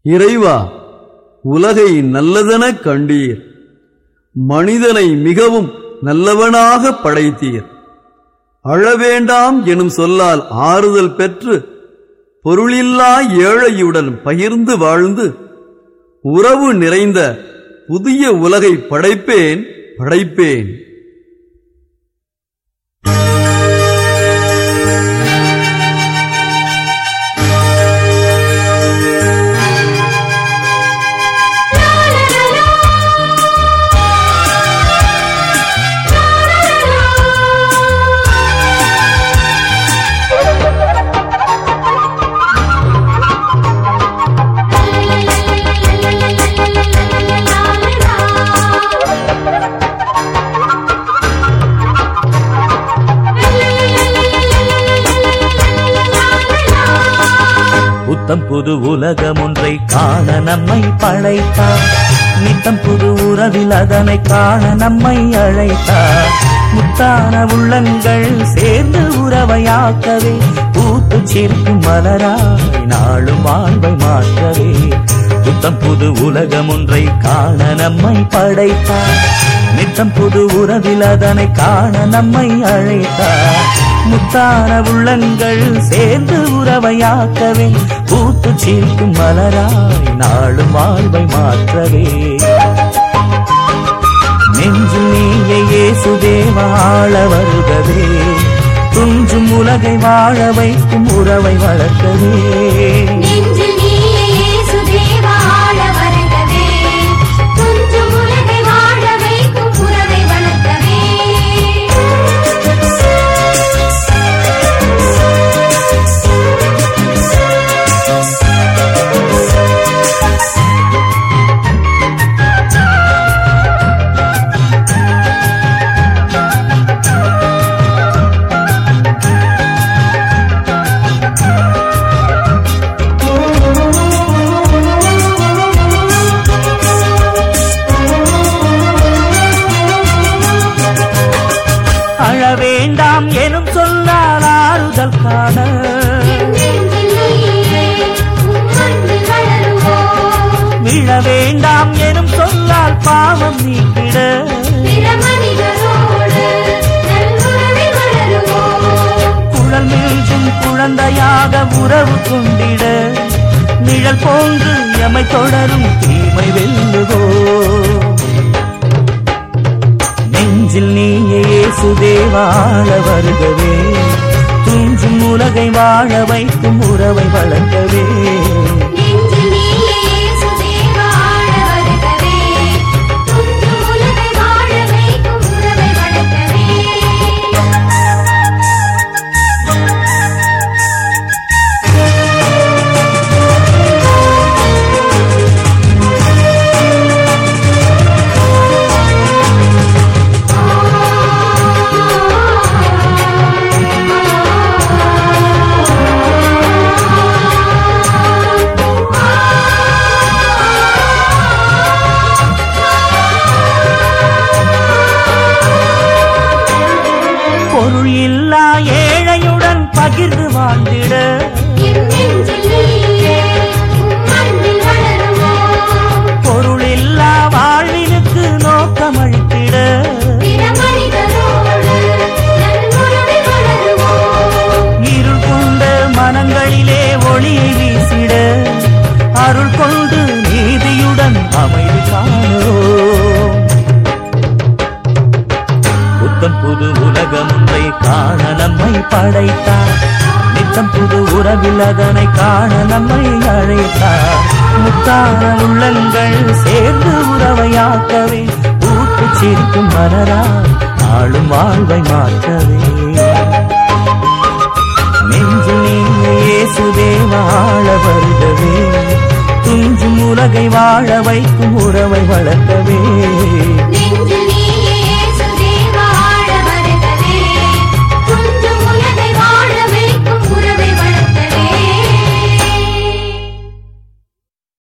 இறைவா உலகை நல்லதெனக் கண்டீர் மனிதனை மிகவும் நல்லவனாக படைத்தீர் அழவேண்டாம் எனும் சொல்லால் ஆறுதல் பெற்று பொருளில்லா ஏழையுடன் பகிர்ந்து வாழ்ந்து உறவு நிறைந்த புதிய உலகை படைப்பேன் படைப்பேன் புத்தம் புது உலகம் ஒன்றை காண நம்மை படைத்தார் நித்தம் புது உறவில் அதனை காண நம்மை அழைத்தார் முத்தான உள்ளங்கள் சேர்ந்து உறவையாக்கவே பூத்து சிரிக்கும் மலராய் நாளும் வாழ்வை மாற்றவே புத்தம் புது உலகம் ஒன்றை காண நம்மை படைத்தார் நித்தம் புது உறவில் அதனை காண நம்மை அழைத்தார் முத்தான உள்ளங்கள் சேர்ந்து உறவையாக்கவே பூத்து சிரிக்கும் மலராய் நாளும் வாழ்வை மாற்றவே நெஞ்சில் நீயே இயேசுதேவ ஆள வருகவே துஞ்சும் உலகை வாழ வைக்கும் உறவை வளர்க்கவே நெஞ்சில் நீயே இயேசுதேவ ஆள வருகவே. துஞ்சும் உலகை வாழ வைக்கும் உறவை வளர்க்கவே. அழ வேண்டாம் எனும் சொல்லால் ஆறுதல் காண என் நெஞ்சில் நீயே, உன் அன்பில் வளருவோம். விழ வேண்டாம் எனும் சொல்லால் பாவம் நீக்கிட பிற மனிதரோடு நல்லுறவில் வளருவோம். குழல் மீண்டும் குழந்தையாக உறவு கொண்டிட நிழல் போன்று எமை தொடரும் தீமை வெல்லுவோ நெஞ்சில் நீயே சுதேவாழ வருகவே துஞ்சும் உலகை வாழ வைக்கும் உறவை வளர்க்கவே நெஞ்சில் நீயே இயேசுதேவ ஆள வருகவே. துஞ்சும் உலகை வாழ வைக்கும் உறவை வளர்க்கவே. பொருள் இல்லா ஏழையுடன் பகிர்ந்து வாழ்ந்திட என் நெஞ்சில் நீயே, உன் அன்பில் வளருவோம். பொருள் இல்லா வாழ்வினுக்கு நோக்கமளித்திட பிற மனிதரோடு நல்லுறவில் வளருவோம். இருள் கொண்ட மனங்களிலே ஒளியை வீசிட அருள் கொண்டு நீதியுடன் அமைதி காணோம் புத்தம் புது உலகம் ஒன்றை காண நம்மை படைத்தார் நித்தம் புது உறவில் அதனை காண நம்மை அழைத்தார் முத்தான உள்ளங்கள் சேர்ந்து உறவையாக்கவே ஊட்டு சிரிக்கும் மலராய் ஆளும் வாழ்வை மாற்றவே நெஞ்சில் நீயே சுதேவாழ வருகவே துஞ்சும் உலகை வாழ வைக்கும் உறவை வளர்க்கவே